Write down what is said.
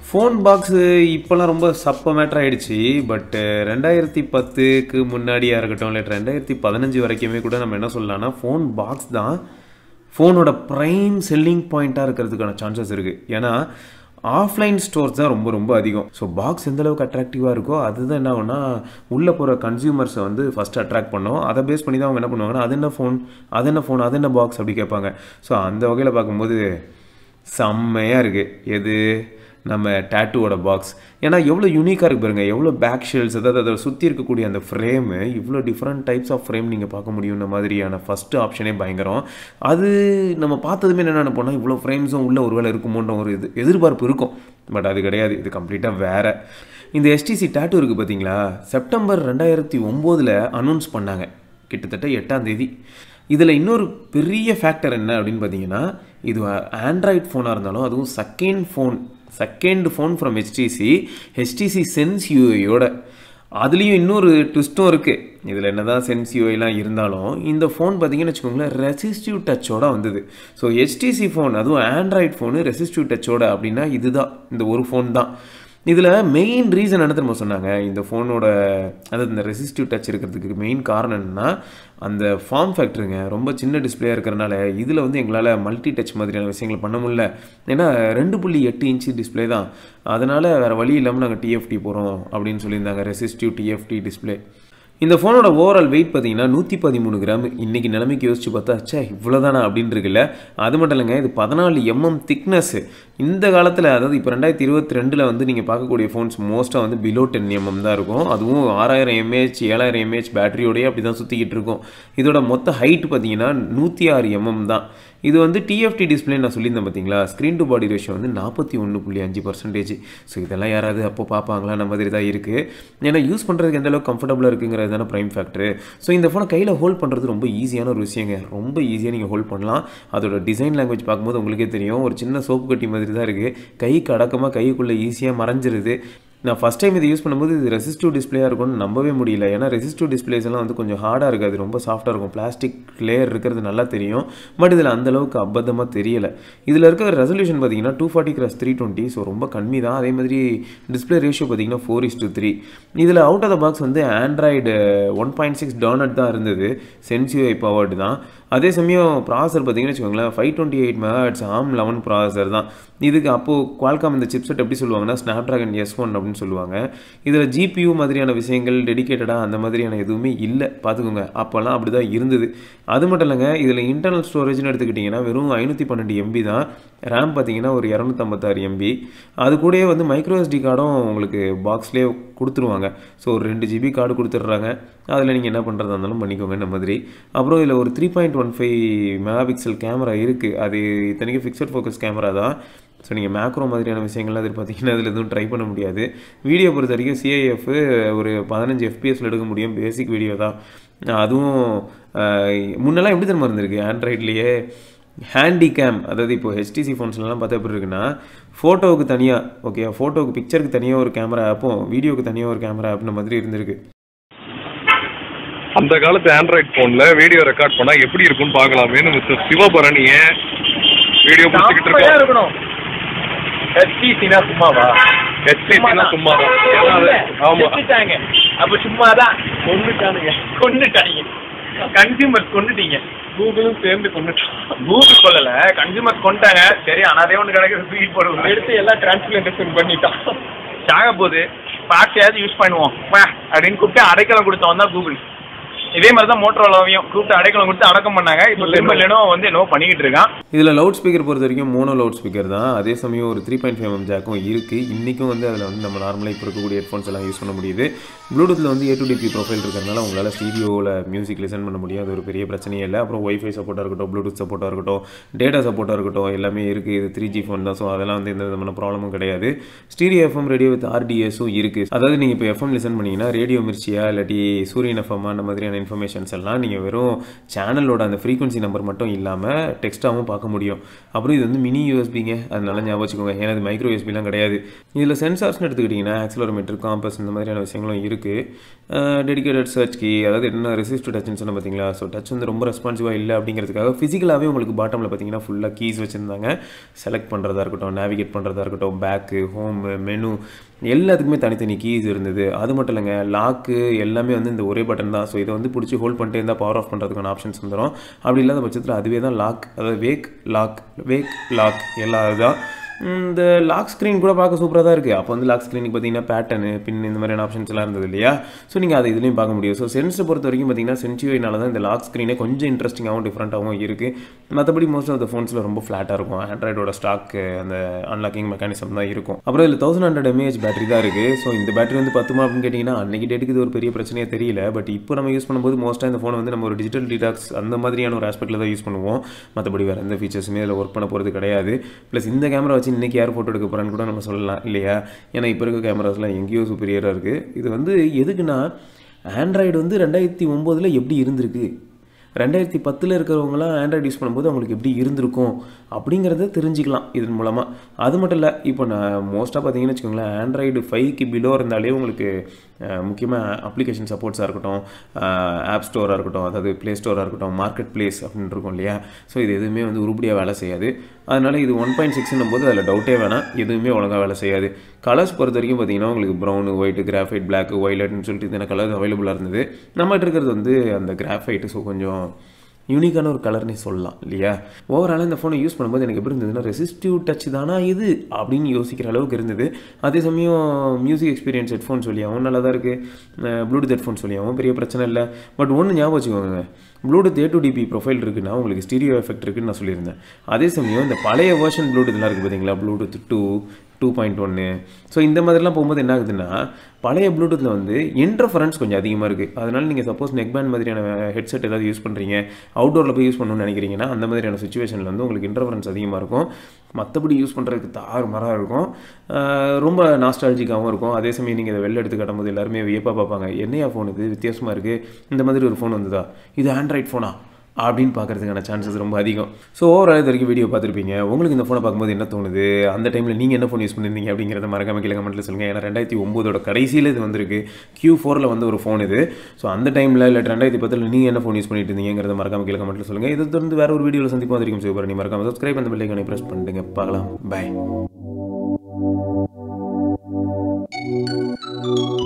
phone box இப்போலாம் ரொம்ப சப்ப மேட்டர் ஆயிடுச்சு பட் ரெண்டாயிரத்தி பத்துக்கு முன்னாடியாக இருக்கட்டும் இல்லை ரெண்டாயிரத்தி பதினஞ்சு வரைக்குமே கூட நம்ம என்ன சொல்லலாம்னா ஃபோன் பாக்ஸ் தான் ஃபோனோட ப்ரைம் செல்லிங் பாயிண்ட்டாக இருக்கிறதுக்கான சான்சஸ் இருக்குது ஏன்னா ஆஃப்லைன் ஸ்டோர்ஸ் தான் ரொம்ப ரொம்ப அதிகம் ஸோ பாக்ஸ் எந்த அளவுக்கு அட்ராக்டிவாக இருக்கோ அதுதான் என்ன ஆகும்னா உள்ளே போகிற கன்சியூமர்ஸை வந்து ஃபஸ்ட் அட்ராக்ட் பண்ணோம் அதை பேஸ் பண்ணி தான் அவங்க என்ன பண்ணுவாங்கன்னா அது என்ன ஃபோன் அது என்ன ஃபோன் அது என்ன பாக்ஸ் அப்படி கேட்பாங்க ஸோ அந்த வகையில் பார்க்கும்போது செம்மையாக இருக்குது எது நம்ம டேட்டூவோட பாக்ஸ் ஏன்னா எவ்வளோ யூனிக்காக இருக்கு பாருங்க எவ்வளோ பேக் ஷெல்ஸ் அதாவது அதை சுற்றி இருக்கக்கூடிய அந்த ஃப்ரேமு இவ்வளோ டிஃப்ரெண்ட் டைப்ஸ் ஆஃப் ஃப்ரேம் நீங்கள் பார்க்க முடியும்ன மாதிரியான ஃபஸ்ட்டு ஆப்ஷனே பயங்கரம் அது நம்ம பார்த்ததுமே என்ன நினைப்போம்னா இவ்வளோ ஃப்ரேம்ஸும் உள்ள ஒரு வேளை இருக்குமோன்ற ஒரு இது எதிர்பார்ப்பு இருக்கும் பட் அது கிடையாது இது கம்ப்ளீட்டாக வேறு இந்த எஸ்டிசி டேட்டூ இருக்குது பார்த்தீங்களா செப்டம்பர் ரெண்டாயிரத்தி ஒம்போதில் அனௌன்ஸ் பண்ணாங்க கிட்டத்தட்ட எட்டாம் தேதி இதில் இன்னொரு பெரிய ஃபேக்டர் என்ன அப்படின்னு பார்த்தீங்கன்னா இது ஆண்ட்ராய்ட் ஃபோனாக இருந்தாலும் அதுவும் second phone second phone from HTC HTC Sense யூஐயோட அதுலேயும் இன்னொரு ட்விஸ்ட்டும் இருக்குது இதில் என்ன தான் சென்ஸ் யூஐலாம் இருந்தாலும் இந்த ஃபோன் பார்த்தீங்கன்னு வச்சுக்கோங்களேன் ரெசிஸ்டிவ் டச்சோட வந்தது ஸோ ஹெச்டிசி ஃபோன் அதுவும் ஆண்ட்ராய்ட் ஃபோனு ரெசிஸ்டிவ் டச்சோட அப்படின்னா இதுதான் இந்த ஒரு ஃபோன் தான் இதில் மெயின் ரீசன் என்ன தெரியுமா சொன்னாங்க இந்த ஃபோனோட அதாவது இந்த ரெசிஸ்டிவ் டச் இருக்கிறதுக்கு மெயின் காரணம் என்னன்னா அந்த ஃபார்ம் ஃபேக்டருங்க ரொம்ப சின்ன டிஸ்பிளேயாக இருக்கிறனால இதில் வந்து எங்களால் மல்டி டச் மாதிரியான விஷயங்கள் பண்ண முடியல ஏன்னா ரெண்டு புள்ளி எட்டு இன்ச்சு டிஸ்பிளே தான் அதனால் வேறு வழி இல்லாமல் நாங்கள் டிஎஃப்டி போகிறோம் அப்படின்னு சொல்லியிருந்தாங்க ரெசிஸ்டிவ் டிஎஃப்டி டிஸ்பிளே இந்த ஃபோனோட ஓவரால் வெயிட் பார்த்தீங்கன்னா நூற்றி பதிமூணு கிராம் இன்றைக்கி நிலைமைக்கு யோசிச்சு பார்த்தா ச்சே இவ்வளோதானா அப்படின்னு இருக்குல்ல அது மட்டும் இல்லைங்க இது பதினாலு எம்எம் திக்னஸ் இந்த காலத்தில் அதாவது இப்போ ரெண்டாயிரத்தி இருபத்தி ரெண்டில் வந்து நீங்கள் பார்க்கக்கூடிய ஃபோன்ஸ் மோஸ்ட்டாக வந்து பிலோ டென் எம்எம் தான் இருக்கும் அதுவும் ஆறாயிரம் எம்ஏஹெச் ஏழாயிரம் எம்ஏஹெச் பேட்டரியோடய அப்படி தான் சுற்றிக்கிட்டு இருக்கும் இதோட மொத்த ஹைட் பார்த்தீங்கன்னா நூற்றி ஆறு எம்எம் தான் இது வந்து டிஎஃப்டி டிஸ்பிளே நான் சொல்லியிருந்தேன் பார்த்தீங்களா ஸ்க்ரீன் டு பாடி ரேஷியோ வந்து நாற்பத்தி ஒன்று புள்ளி அஞ்சு பர்சன்டேஜ் ஸோ இதெல்லாம் யாராவது அப்போ பார்ப்பாங்களா அந்த மாதிரி தான் இருக்குது ஏன்னா யூஸ் பண்ணுறதுக்கு எந்த அளவுக்கு கம்ஃபர்டபுளாக இருக்குங்கிறது தானே ப்ரைம் ஃபேக்டர் ஸோ இந்த ஃபோனை கையில் ஹோல்ட் பண்ணுறது ரொம்ப ஈஸியான ஒரு விஷயங்க ரொம்ப ஈஸியாக நீங்கள் ஹோல்ட் பண்ணலாம் அதோட டிசைன் லாங்குவேஜ் பார்க்கும்போது உங்களுக்கே தெரியும் ஒரு சின்ன சோப்பு கட்டி மாதிரி தான் இருக்குது கைக்கு அடக்கமாக கைக்குள்ளே ஈஸியாக மறைஞ்சிருது நான் ஃபஸ்ட் டைம் இதை யூஸ் பண்ணும்போது இது ரெசிஸ்டிவ் டிஸ்பிளேயாக இருக்கும்னு நம்பவே முடியல ஏன்னா ரெசிஸ்டிவ் டிஸ்பிளேஸ் எல்லாம் வந்து கொஞ்சம் ஹார்டாக இருக்காது ரொம்ப சாஃப்டாக இருக்கும் பிளாஸ்டிக் லேயர் இருக்கிறது நல்லா தெரியும் பட் இதில் அந்தளவுக்கு அபத்தமாக தெரியலை இதில் இருக்க ரெசல்யூஷன் பார்த்தீங்கன்னா two forty cross three twenty so ரொம்ப கம்மி தான் அதே மாதிரி டிஸ்பிளே ரேஷியோ பார்த்தீங்கன்னா ஃபோர் இஸ் டூ த்ரீ இதில் அவுட் ஆஃப் த பாக்ஸ் வந்து Android one point six Donut தான் இருந்தது சென்சியூஐ பவர்டு தான் அதே சமயம் ப்ராசர் பார்த்தீங்கன்னு வச்சுக்கோங்களேன் ஃபைவ் டுவெண்ட்டி எயிட் மெகாட்ஸ் ஆம் லெவன் ப்ராசர் தான் இதுக்கு அப்போது குவால்காம் இந்த சிப்செட் எப்படி சொல்லுவாங்கன்னா ஸ்னாப் ட்ராகன் எஸ் ஒன் அப்படின்னு சொல்லுவாங்க இதில் ஜிபியூ மாதிரியான விஷயங்கள் டெடிக்கேட்டடாக அந்த மாதிரியான எதுவுமே இல்லை பார்த்துக்கோங்க அப்போல்லாம் அப்படி தான் இருந்தது அது மட்டும் இல்லைங்க இதில் இன்டர்னல் ஸ்டோரேஜ்னு எடுத்துக்கிட்டிங்கன்னா வெறும் ஐநூற்றி பன்னெண்டு எம்பி தான் ரேம் பார்த்தீங்கன்னா ஒரு இரநூத்தம்பத்தாறு எம்பி அது கூடயே வந்து மைக்ரோ எஸ்டி கார்டும் உங்களுக்கு பாக்ஸ்லேயே கொடுத்துருவாங்க ஸோ ஒரு ரெண்டு ஜிபி கார்டு கொடுத்துட்றாங்க அதில் நீங்கள் என்ன பண்ணுறதா இருந்தாலும் பண்ணிக்கோங்க இந்த மாதிரி அப்புறம் இதில் ஒரு three point one five mega pixel camera இருக்குது அது இத்தனைக்கும் ஃபிக்ஸட் ஃபோக்கஸ் கேமரா தான் ஸோ நீங்கள் மேக்ரோ மாதிரியான விஷயங்கள்லாம் இது பார்த்தீங்கன்னா அதில் எதுவும் ட்ரை பண்ண முடியாது வீடியோ பொறுத்த வரைக்கும் சிஐஎஃப் ஒரு பதினஞ்சு எஃபிஎஸில் எடுக்க முடியும் பேசிக் வீடியோ தான் அதுவும் முன்னெல்லாம் எப்படி தெரியுமா இருந்திருக்கு ஆண்ட்ராய்ட்லேயே ஹேண்டி கேம் அதாவது இப்போ ஹெச்டிசி ஃபோன்ஸ்லாம் பார்த்தா எப்படி இருக்குன்னா ஃபோட்டோவுக்கு தனியாக ஓகே ஃபோட்டோவுக்கு பிக்சருக்கு தனியாக ஒரு கேமரா ஆப்பும் வீடியோவுக்கு தனியாக ஒரு கேமரா ஆப்ன மாதிரி இருந்திருக்கு அந்த காலத்து ஆண்ட்ராய்ட் போன்ல வீடியோ ரெக்கார்ட் பண்ணா எப்படி இருக்கும்னு பார்க்கலாமேன்னு மிஸ்டர் சிவபரணி ஏன் வீடியோ பிடிச்சிக்கிட்டு செம்மையா இருக்கோம் இருக்கணும் ஹெச்டிசினா சும்மாவா ஹெச்டிசினா சும்மா தான் ஏன்னா அது ஆமா செத்துட்டாங்க அப்ப சும்மாதான் கொண்டுட்டானுங்க கொண்டுட்டாங்க கன்சியூமர்ஸ் கொண்டுட்டீங்க கூகுளும் சேர்ந்து கொண்டுட்டோம் கூகுள் கொள்ளல கன்சியூமர்ஸ் கொண்டுட்டாங்க சரி ஆனாதே ஒன்று கிடைக்கிற ஸ்வீட் போடுவோம் எடுத்து எல்லாம் டிரான்ஸ்பிளேஷன் பண்ணிட்டான் சாக போகுது பார்ட்டியாவது யூஸ் பண்ணுவோம் வா அப்படின்னு கூப்பிட்டு அடைக்கலம் கொடுத்தவன் தான் கூகுள் இதே மாதிரி தான் மோட்டரோலாவையும் கூப்பிட்டு அடைக்கலம் கொடுத்து அடக்கம் பண்ணாங்க இப்போ திரும்ப லெனோ வந்து என்னவோ பண்ணிக்கிட்டு இருக்கான் இதில் லவுட் ஸ்பீக்கர் பொறுத்த வரைக்கும் மோனோ லவுட் ஸ்பீக்கர் தான் அதே சமயம் ஒரு த்ரீ பாயிண்ட் ஃபைவ் எம் ஜாக்கும் இருக்குது இன்றைக்கும் வந்து அதில் வந்து நம்ம நார்மலாக இப்போ இருக்கக்கூடிய ஹெட்ஃபோன்ஸ் எல்லாம் யூஸ் பண்ண முடியுது ப்ளூடூத்தில் வந்து ஏ டு டிபி ப்ரொஃபைல் இருக்கிறனால உங்களால் ஸ்டீடியோவில் மியூசிக் லிசன் பண்ண முடியும் அது ஒரு பெரிய பிரச்சனையே இல்லை அப்புறம் ஒய்ஃபை சப்போர்ட்டாக இருக்கட்டும் ப்ளூடூத் சப்போர்ட்டாக இருக்கட்டும் டேட்டா சப்போர்ட்டாக இருக்கட்டும் எல்லாமே இருக்குது இது த்ரீ ஜி ஃபோன் தான் ஸோ அதெல்லாம் வந்து எந்த விதமான ப்ராப்ளமும் கிடையாது ஸ்டீரியோ எஃப்எம் ரேடியோ வித் ஆர்டிஎஸும் இருக்குது அதாவது நீங்கள் இப்போ எஃப்எம் லிசன் பண்ணீங்கன்னா ரேடியோ மிர்ச்சியா இல்லாட்டி சூரியன் எஃப்எம் அந்த மாதிரியான இன்ஃபர்மேஷன்ஸ் எல்லாம் நீங்கள் வெறும் சேனலோட அந்த ஃப்ரீக்வன்சி நம்பர் மட்டும் இல்லாமல் டெக்ஸ்ட்டாகவும் பார்க்க முடியும் அப்புறம் இது வந்து மினி யூஎஸ்பிங்க அதனால ஞாபகம் வச்சுக்கோங்க ஏன்னா இது மைக்ரோ யூஎஸ்பிலாம் கிடையாது இதில் சென்சார்ஸ்னு எடுத்துக்கிட்டிங்கன்னா ஆக்சிலோமீட்டர் காம்பஸ் இந்த மாதிரியான விஷயங்களும் இருக்குது டெடிகேட்டட் சர்ச் கீ அதாவது என்ன ரெசிஸ்ட் டச்னு சொன்ன பார்த்தீங்களா ஸோ டச் வந்து ரொம்ப ரெஸ்பான்சிவாக இல்லை அப்படிங்கிறதுக்காக ஃபிசிக்கலாகவே உங்களுக்கு பாட்டமில் பார்த்தீங்கன்னா ஃபுல்லாக கீஸ் வச்சுருந்தாங்க செலக்ட் பண்ணுறதா இருக்கட்டும் நேவிகேட் பண்ணுறதா இருக்கட்டும் பேக்கு ஹோமு மெனு எல்லாத்துக்குமே தனித்தனி கீஸ் இருந்தது அது மட்டும் இல்லைங்க லாக்கு எல்லாமே வந்து இந்த ஒரே பட்டன் தான் ஸோ இதை வந்து பிடிச்சி ஹோல்ட் பண்ணிட்டே இருந்தால் பவர் ஆஃப் பண்ணுறதுக்கான ஆப்ஷன்ஸ் வந்துடும் அப்படி இல்லாத பட்சத்தில் அதுவே தான் லாக் அதாவது வேக் லாக் வேக் லாக் எல்லாம் அதுதான் இந்த லாக் ஸ்க்ரீன் கூட பார்க்க சூப்பராக தான் இருக்குது அப்போ வந்து லாக் ஸ்க்ரீனுக்கு பார்த்தீங்கன்னா பேட்டர்னு பின் இந்த மாதிரியான ஆப்ஷன்ஸ் எல்லாம் இருந்தது இல்லையா ஸோ நீங்கள் அதை இதுலேயும் பார்க்க முடியும் ஸோ சென்ஸை பொறுத்த வரைக்கும் பார்த்தீங்கன்னா சென்ச்சுவைனால தான் இந்த லாக் ஸ்க்ரீனே கொஞ்சம் இன்ட்ரெஸ்டிங்காகவும் டிஃப்ரெண்ட்டாகவும் இருக்குது மற்றபடி மோஸ்ட் ஆஃப் த ஃபோன்ஸில் ரொம்ப ஃப்ளாட்டாக இருக்கும் ஆண்ட்ராய்டோட ஸ்டாக் அந்த அன்லாக்கிங் மெக்கானிசம் தான் இருக்கும் அப்புறம் இதில் தௌசண்ட் ஹண்ட்ரட் எம்ஏஹெச் பேட்டரி தான் இருக்குது ஸோ இந்த பேட்டரி வந்து பத்துமா அப்படின்னு கேட்டிங்கன்னா அன்றைக்கி டேட்டுக்கு இது ஒரு பெரிய பிரச்சனையே தெரியல பட் இப்போ நம்ம யூஸ் பண்ணும்போது மோஸ்ட்டாக இந்த ஃபோனை வந்து நம்ம ஒரு டிஜிட்டல் டீடாக்ஸ் அந்த மாதிரியான ஒரு ஆஸ்பெக்ட்டில் தான் யூஸ் பண்ணுவோம் மற்றபடி வேறு எந்த ஃபீச்சர்ஸுமே இதில் ஒர்க் பண்ண போகிறது கிடையாது ப்ளஸ் இந்த கேமரா வச்சு இன்றைக்கி யார் ஃபோட்டோ எடுக்க போகிறான்னு கூட நம்ம சொல்லலாம் இல்லையா ஏன்னா இப்போ இருக்க கேமராஸ்லாம் எங்கேயோ சுப்பீரியராக இருக்குது இது வந்து எதுக்குன்னா ஆண்ட்ராய்டு வந்து ரெண்டாயிரத்தி ஒம்போதில் எப்படி இருந்திருக்கு ரெண்டாயிரத்தி பத்தில் இருக்கிறவங்களாம் ஆண்ட்ராய்டு யூஸ் பண்ணும்போது அவங்களுக்கு எப்படி இருந்திருக்கும் அப்படிங்கிறத தெரிஞ்சுக்கலாம் இதன் மூலமாக அது மட்டும் இல்லை இப்போ நான் மோஸ்ட்டாக பார்த்தீங்கன்னு வச்சுக்கோங்களேன் ஆண்ட்ராய்டு ஃபைவ்க்கு பிலோ இருந்தாலே உங்களுக்கு முக்கியமாக அப்ளிகேஷன் சப்போர்ட்ஸாக இருக்கட்டும் ஆப் ஸ்டோராக இருக்கட்டும் அதாவது ப்ளே ஸ்டோராக இருக்கட்டும் மார்க்கெட் பிளேஸ் அப்படின்னு இருக்கும் இல்லையா ஸோ இது எதுவுமே வந்து உருப்படியாக வேலை செய்யாது அதனால் இது ஒன் பாயிண்ட் சிக்ஸ்னும் போது அதில் டவுட்டே வேணாம் எதுவுமே ஒழுங்காக வேலை செய்யாது கலர்ஸ் பொறுத்த வரைக்கும் பார்த்தீங்கன்னா உங்களுக்கு ப்ரௌனு ஒயிட்டு கிராஃபைட் பிளாக் ஒய்லட்னு சொல்லிட்டு இத்தனை கலர் அவைலபிளாக இருந்தது நம்மகிட்ட இருக்கிறது வந்து அந்த கிராஃபைட்டு ஸோ கொஞ்சம் யூனிக்கான ஒரு கலர்னே சொல்லலாம் இல்லையா ஓவரால் இந்த ஃபோனை யூஸ் பண்ணும்போது எனக்கு எப்படி இருந்ததுன்னா ரெசிஸ்டிவ் டச் தானா இது அப்படின்னு யோசிக்கிற அளவுக்கு இருந்தது அதே சமயம் மியூசிக் எக்ஸ்பீரியன்ஸ் ஹெட்ஃபோன் சொல்லியாகவும் நல்லா தான் இருக்குது ப்ளூடூத் ஹெட்ஃபோன் சொல்லியாகவும் பெரிய பிரச்சனை இல்லை பட் ஒன்று ஞாபகம் வச்சுக்கோங்க Bluetooth A two DP profile இருக்குன்னா உங்களுக்கு ஸ்டீரியோ எஃபெக்ட் இருக்குன்னு நான் சொல்லியிருந்தேன் அதே சமயம் இந்த பழைய வேர்ஷன் ப்ளூடூத்லாம் இருக்குது பார்த்தீங்களா ப்ளூடூத் டூ டூ பாயிண்ட் ஒன்று ஸோ இந்த மாதிரிலாம் போகும்போது என்ன ஆகுதுன்னா பழைய ப்ளூடூத்தில் வந்து இன்டர்ஃபரன்ஸ் கொஞ்சம் அதிகமாக இருக்குது அதனால் நீங்கள் சப்போஸ் நெக் பேண்ட் மாதிரியான ஹெட்செட் ஏதாவது யூஸ் பண்ணுறீங்க அவுட்டோரில் போய் யூஸ் பண்ணணும்னு நினைக்கிறீங்கன்னா அந்த மாதிரியான சுச்சுவேஷனில் வந்து உங்களுக்கு இன்டர்ஃபரன்ஸ் அதிகமாக இருக்கும் மற்றபடி யூஸ் பண்ணுறதுக்கு தாறு மரம் இருக்கும் ரொம்ப நாஸ்டாலஜிக்காகவும் இருக்கும் அதே சமயம் நீங்கள் இதை வெளில எடுத்து கட்டும்போது எல்லாருமே வியப்பாக பார்ப்பாங்க என்னையா ஃபோன் இது வித்தியாசமாக இருக்குது இந்த மாதிரி ஒரு ஃபோன் வந்ததா இது ஆண்ட்ராய்ட் ஃபோனா அப்படின்னு பார்க்கறதுக்கான சான்சஸ் ரொம்ப அதிகம் ஸோ ஓவரால் இது வரைக்கும் வீடியோ பார்த்துருப்பீங்க உங்களுக்கு இந்த ஃபோனை பார்க்கும்போது என்ன தோணுது அந்த டைமில் நீங்கள் என்ன ஃபோன் யூஸ் பண்ணியிருந்தீங்க அப்படிங்கிறத மறக்காம கீழே கமெண்ட்டில் சொல்லுங்கள் ஏன்னா ரெண்டாயிரத்தி ஒம்போதோட கடைசியில் இது வந்திருக்கு கியூ ஃபோரில் வந்து ஒரு ஃபோன் இது ஸோ அந்த டைமில் இல்லை ரெண்டாயிரத்தி பத்தில் நீங்கள் என்ன ஃபோன் யூஸ் பண்ணிட்டு இருந்தீங்கிறத மறக்காம கீழே கமெண்ட்டில் சொல்லுங்கள் இது தொடர்ந்து வேறு ஒரு வீடியோவில் சந்திப்போம் வரைக்கும் சூப்பர் நீ மறக்காம சப்ஸ்கிரைப் அந்த பெல்லைக்கான ப்ரெஸ் பண்ணுங்க பார்க்கலாம் பாய்